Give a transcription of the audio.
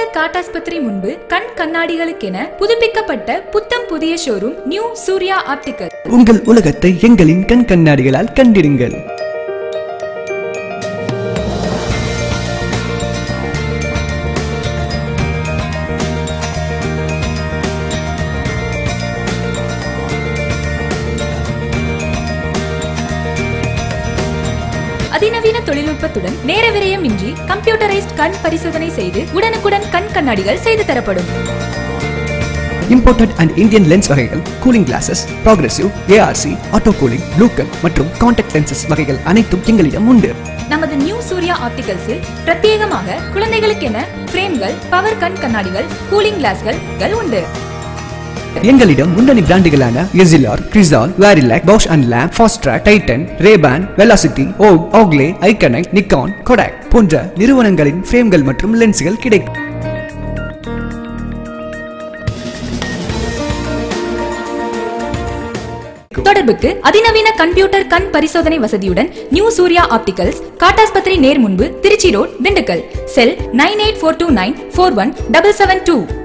திண்டுக்கல் காட்டாஸ்பத்திரி முன்பு கண் கண்ணாடிகளுக்கென புதுப்பிக்கப்பட்ட புத்தம் புதிய ஷோரூம் நியூ சூர்யா ஆப்டிக்கல் உங்கள் உலகத்தை எங்களின் கண் கண்ணாடிகளால் கண்டிடுங்கள் அதிநவீன தொழில்நுட்பத்துடன் நேர விரயமின்றி கம்ப்யூட்டரைஸ்ட் கண் பரிசோதனை செய்து உடனுக்குடன் கண் கண்ணாடிகள் செய்து தரப்படும் இம்போர்ட்டட் அண்ட் இந்தியன் லென்ஸ் வகைகள் cooling glasses progressive ARC auto cooling blue cut மற்றும் காண்டாக்ட் லென்சஸ் வகைகள் அனைத்தும் எங்களிடம் உண்டு நமது நியூ சூர்யா ஆப்டிகல்ஸில் பிரத்யேகமாக குழந்தைகளுக்கென பிரேம்கள் பவர் கண் கண்ணாடிகள் கூலிங் கிளாஸ்கள் உண்டு எங்களிடம் முன்னணி பிராண்டுகளான Essilor Crizal Varilux Bausch and Lomb Fastrack Titan Ray Ban Velocity ஓக் ஆக்லே ஐகனைட் நிக்கான் கொடாக் போன்ற நிறுவனங்களின் பிரேம்கள் மற்றும் லென்ஸ்கள் கிடைக்கும் தொடர்புக்கு அதிநவீன கம்ப்யூட்டர் கண் பரிசோதனை வசதியுடன் நியூ சூர்யா ஆப்டிகல்ஸ் காட்டாஸ்பத்திரி நேர் முன்பு Trichy road Dindigul cell nine eight four two nine four one double seven two